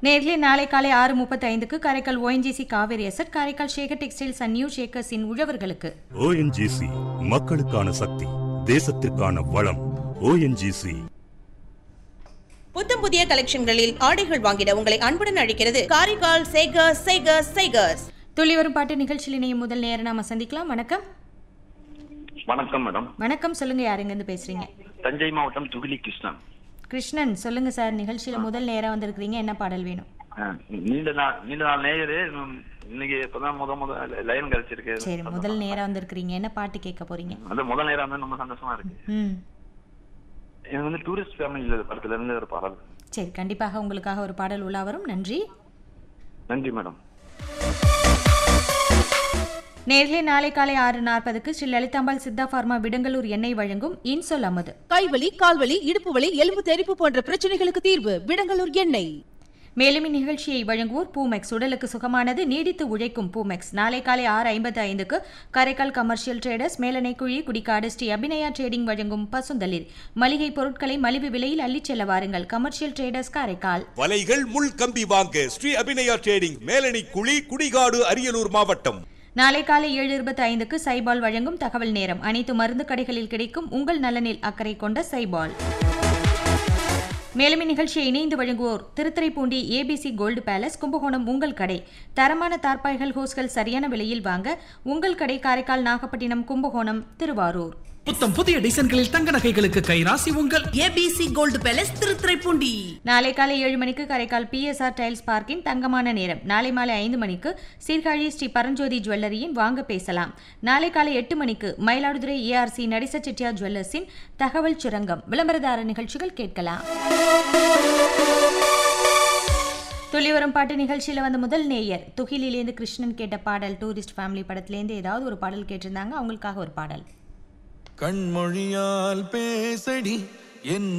நேர்களே நாளை காலை ஆறு முப்பத்தி ஐந்துக்கு Karaikal ONGC Kaveri asset Karaikal Shekar textiles and new ஷேக்கர்ஸின் உழவர்களுக்கு ஓஎன்ஜிசி மக்களுக்கான சக்தி தேசத்திற்கான வளம் ஓஎன்ஜிசி புத்தம் புதிய கலெக்ஷன்களில் ஆடைகள் வாங்கிட உங்களை அன்புடன் அழைக்கிறது காரைக்கால் சேகர்ஸ் சேகர்ஸ் சேகர்ஸ் துள்ளி வரும் பாட்டு நிகழ்ச்சியில் இணையும் முதல் நேரம் நாம சந்திக்கலாம் வணக்கம் வணக்கம் மேடம் வணக்கம் சொல்லுங்க யாருங்க இருந்து பேசுறீங்க தஞ்சை மாவட்டம் துகிலி கிருஷ்ணன் கிருஷ்ணன் சொல்லுங்க சார் நிகழ்ச்சியில முதல் நேரம் வந்திருக்கிறீங்க என்ன பாடல் வேணும் ஆ, நீண்ட நாள் நீண்ட நாள் நேயரு ம், இன்னைக்கு இப்பதான் முத முத லைன் கிடைச்சிருக்கு சரி முதல் நேரம் வந்திருக்கிறீங்க என்ன பாட்டு கேட்க போறீங்க அது முதல் நேரம் வந்து ரொம்ப சந்தோஷமா இருக்கு ம் எனக்கு வந்து டூரிஸ்ட் ஃபேமிலி படத்துல இருந்து ஒரு பாடல் சரி கண்டிப்பாக உங்களுக்காக ஒரு பாடல் உலா வரும் நன்றி நன்றி மேடம் நேர்களே நாளை காலை ஆறு நாற்பதுக்கு ஸ்ரீ லலிதாம்பாள் சித்தா பார்மா விடங்கலூர் எண்ணெய் வழங்கும் இன்சொல் அமுது கைவலி கால்வலி இடுப்பு வலி எலும்பு தெறிப்பு போன்ற பிரச்சனைகளுக்கு தீர்வு விடங்கலூர் எண்ணெய் மேலும் இந்நிகழ்ச்சியை வழங்குவோர் பூமெக்ஸ் உடலுக்கு சுகமானது நீடித்து உழைக்கும் பூமெக்ஸ் நாளை காலை ஆறு ஐம்பத்தி ஐந்துக்கு காரைக்கால் கமர்ஷியல் ட்ரேடர்ஸ் மேலனை குழி குடிக்காடு ஸ்ரீ அபிநயா ட்ரேடிங் வழங்கும் பசுந்தளிர் மளிகை பொருட்களை மலிவு விலையில் அள்ளிச் செல்ல வாருங்கள் கமர்ஷியல் ட்ரேடர்ஸ் காரைக்கால் வலைகள் முள் கம்பி வாங்க ஸ்ரீ அபிநயா ட்ரேடிங் மேலணி குழி குடிகாடு அரியலூர் மாவட்டம் நாளை காலை ஏழு இருபத்தி ஐந்துக்கு சைபால் வழங்கும் தகவல் நேரம் அனைத்து மருந்து கடைகளில் கிடைக்கும் உங்கள் நலனில் அக்கறை கொண்ட சைபால் மேலும் இந்நிகழ்ச்சியை இணைந்து வழங்குவோர் Thiruthuraipoondi ABC gold palace Kumbakonam உங்கள் கடை தரமான தார்பாய்கள் ஹோஸ்கள் சரியான விலையில் வாங்க உங்கள் கடை காரைக்கால் நாகப்பட்டினம் கும்பகோணம் திருவாரூர் புத்தம் புதிய டிசைன்களில் தங்க நகைகளுக்கு கைராசி உங்கள் ஏபிசி கோல்டு பேலஸ் திருத்துறைப்பூண்டி நாளை காலை ஏழு மணிக்கு காரைக்கால் பிஎஸ்ஆர் டைல்ஸ் பார்க்கின் தங்கமான நேரம் நாளை மாலை ஐந்து மணிக்கு சீர்காழி ஸ்ரீ பரஞ்சோதி ஜுவல்லரியின் வாங்க பேசலாம் நாளை காலை எட்டு மணிக்கு மயிலாடுதுறை ஏஆர்சி நடிச செட்டியார் ஜுவல்லர்ஸின் தகவல் சுரங்கம் விளம்பரதார நிகழ்ச்சிகள் கேட்கலாம் துளி வரும் பாட்டு நிகழ்ச்சியில் வந்த முதல் நேயர் துகிலிலேருந்து கிருஷ்ணன் கேட்ட பாடல் டூரிஸ்ட் ஃபேமிலி படத்துலேருந்து ஏதாவது ஒரு பாடல் கேட்டிருந்தாங்க அவங்களுக்காக ஒரு பாடல் கண்மொழியால் பேசடி என்